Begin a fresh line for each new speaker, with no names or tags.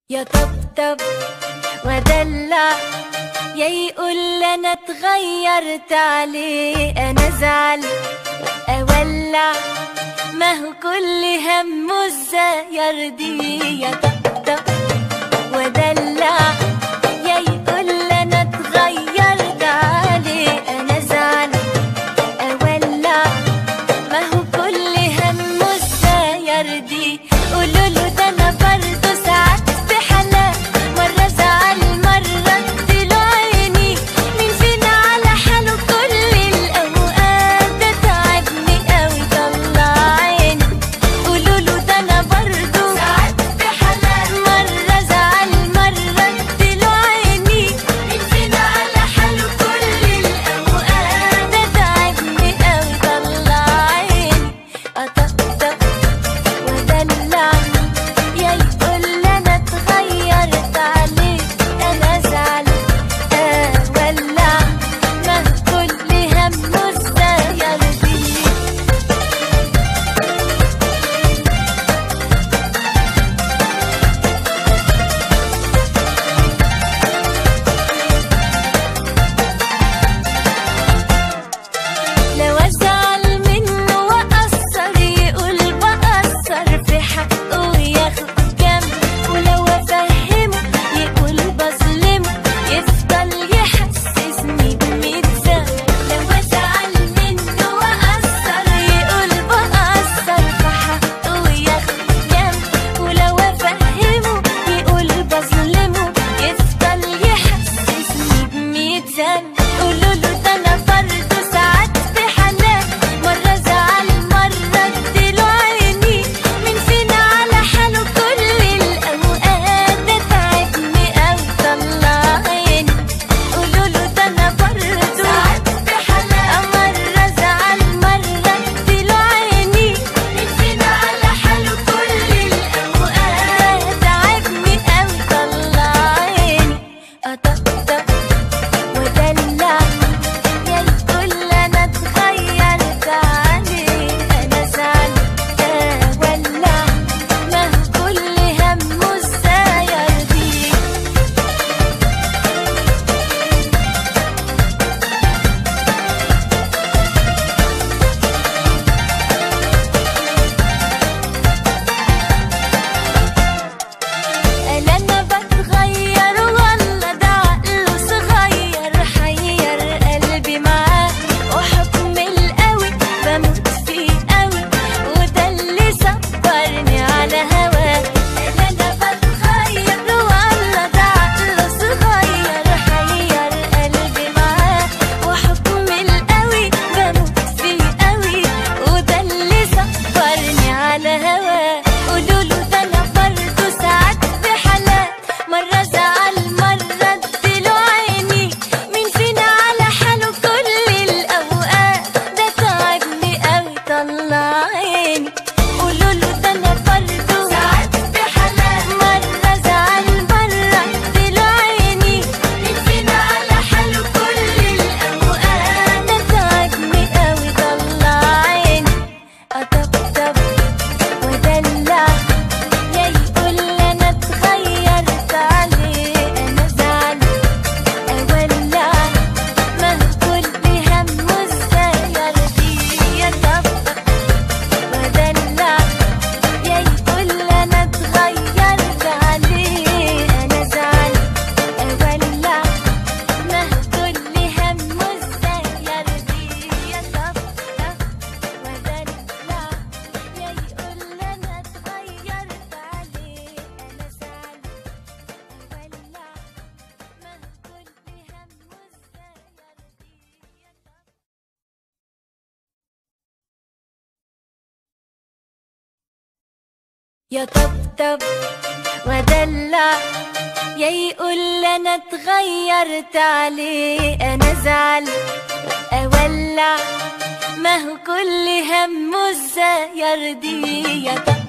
يا طبطب ودلع يا يقول انا اتغيرت عليه انا زعل اولع ما هو كل همه ازاي يرضيه يا طبطب ودلع يا يقول انا اتغيرت عليه انا زعل اولع ما هو كل همه ازاي يرضيه قولوا له ده انا برضه ساعات في حالات مره زعل مره اديله عيني مين فينا على حاله كل الاوقات ده تعبني قوي طلع عيني قولوا له ده انا برضه ساعات في حالات مره زعل مره اديله عيني مين فينا على حاله كل الاوقات ده تعبني قوي طلع عيني اطقطق ودلع يا يقول انا اتغيرت عليك انا زعل اولع ما كل همه ازاي يرضيك لو ازعل منه واقصر يقول بقصر في حقه وياخد جنب ولو افهمه يقول بظلمه يفضل يحسسني بميت ذنب لو ازعل منه واقصر يقول بقصر في حقه وياخد جنب ولو افهمه يقول بظلمه يفضل يحسسني بميت ذنب قولوا له ده انا برضه ساعات في حالات مره زعل مره اديله عيني مين فينا على حاله كل الاوقات ده تعبني قوي طلع عيني قولوا له ده انا برضه ساعات في حالات مره زعل مره اديله عيني مين فينا على حاله كل الاوقات تعبني قوي طلع عيني اطقطق ودلع يا يقول انا اتغيرت عليه انا زعل اولع ما هو كل همه ازاي يرضيه قال انا بتغير والله ده عقله صغير حير قلبي معاه وحكم القوي بموت فيه قوي وده اللي صبرني على هواه قال انا بتغير والله ده عقله صغير حير قلبي معاه وحكم القوي بموت فيه قوي وده اللي صبرني على هواه قولوا له ده انا برضه ساعات في حالات مره زعل مره اديله عيني مين فينا على حاله كل الاوقات ده تعبني قوي طلع عيني قولوا له ده انا برضه ساعات في حالات مره زعل مره اديله عيني مين فينا على حاله كل الاوقات ده تعبني قوي طلع عيني اطبطب ودلع يا يقول انا اتغيرت عليه انا زعل اولع ما هو كل همه ازاي يرضيه يا طبطب ودلع يا يقول انا اتغيرت عليه انا زعل اولع ما هو كل همه ازاي يرضيه يا طبطب ودلع يا يقول انا اتغيرت عليه انا زعل اولع ما هو كل همه ازاي يرضيه يا طبطب يا طبطب ودلع يا يقول انا اتغيرت عليه انا زعل اولع ما هو كل همه ازاي يرضيه يا طبطب